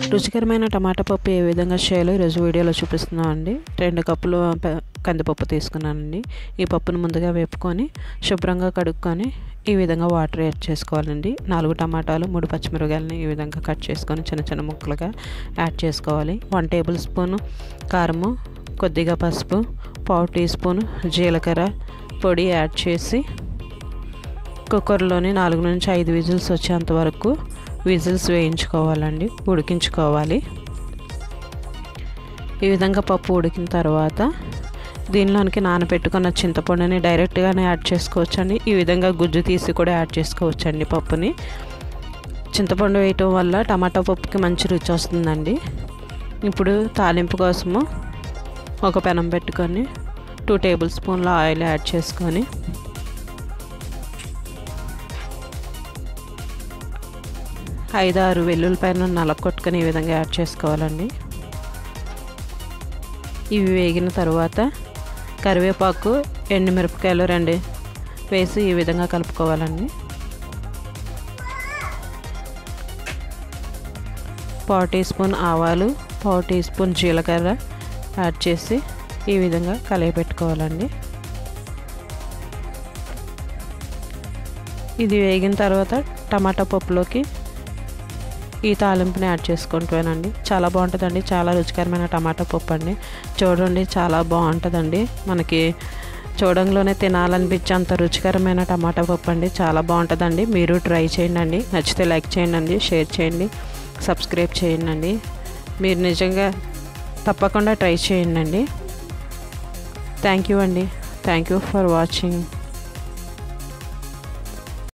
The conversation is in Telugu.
రుచికరమైన టమాటా పప్పు ఏ విధంగా చేయాలో ఈరోజు వీడియోలో చూపిస్తున్నాం అండి రెండు కప్పులు ప- కందిపప్పు తీసుకున్నానండి ఈ పప్పును ముందుగా వేపుకొని శుభ్రంగా కడుక్కొని ఈ విధంగా వాటర్ యాడ్ చేసుకోవాలండి నాలుగు టమాటాలు మూడు పచ్చిమిరపకాయలని ఈ విధంగా కట్ చేసుకొని చిన్న చిన్న ముక్కలుగా యాడ్ చేసుకోవాలి వన్ టేబుల్ స్పూన్ కారము కొద్దిగా పసుపు పావు టీ స్పూన్ జీలకర్ర పొడి యాడ్ చేసి కుక్కర్లోని నాలుగు నుంచి ఐదు విజిల్స్ వచ్చేంత వరకు విజిల్స్ వేయించుకోవాలండి ఉడికించుకోవాలి ఈ విధంగా పప్పు ఉడికిన తర్వాత దీనిలోనికి నానబెట్టుకున్న చింతపండుని డైరెక్ట్గానే యాడ్ చేసుకోవచ్చండి ఈ విధంగా గుజ్జు తీసి కూడా యాడ్ చేసుకోవచ్చండి పప్పుని చింతపండు వేయటం వల్ల టమాటా పప్పుకి మంచి రుచి వస్తుందండి ఇప్పుడు తాలింపు కోసము ఒక పెనం పెట్టుకొని టూ టేబుల్ స్పూన్ల ఆయిల్ యాడ్ చేసుకొని ఐదు ఆరు వెల్లుల్లిపాయలు నలగొట్టుకొని ఈ విధంగా యాడ్ చేసుకోవాలండి ఇవి వేగిన తర్వాత కరివేపాకు ఎండుమిరపకాయలు రెండు వేసి ఈ విధంగా కలుపుకోవాలండి పావు టీ స్పూన్ ఆవాలు పావు టీ స్పూన్ జీలకర్ర యాడ్ చేసి ఈ విధంగా కలియపెట్టుకోవాలండి ఇది వేగిన తర్వాత టమాటా పప్పులోకి ఈ తాలింపుని యాడ్ చేసుకుంటానండి చాలా బాగుంటుందండి చాలా రుచికరమైన టమాటా పప్పు అండి చూడండి చాలా బాగుంటుందండి మనకి చూడంలోనే తినాలనిపించే అంత రుచికరమైన టమాటా పప్పు అండి చాలా బాగుంటుందండి మీరు ట్రై చేయండి అండి నచ్చితే లైక్ చేయండి అండి షేర్ చేయండి సబ్స్క్రైబ్ చేయండి అండి మీరు నిజంగా తప్పకుండా ట్రై చేయండి అండి థ్యాంక్ యూ అండి థ్యాంక్ యూ ఫర్ వాచింగ్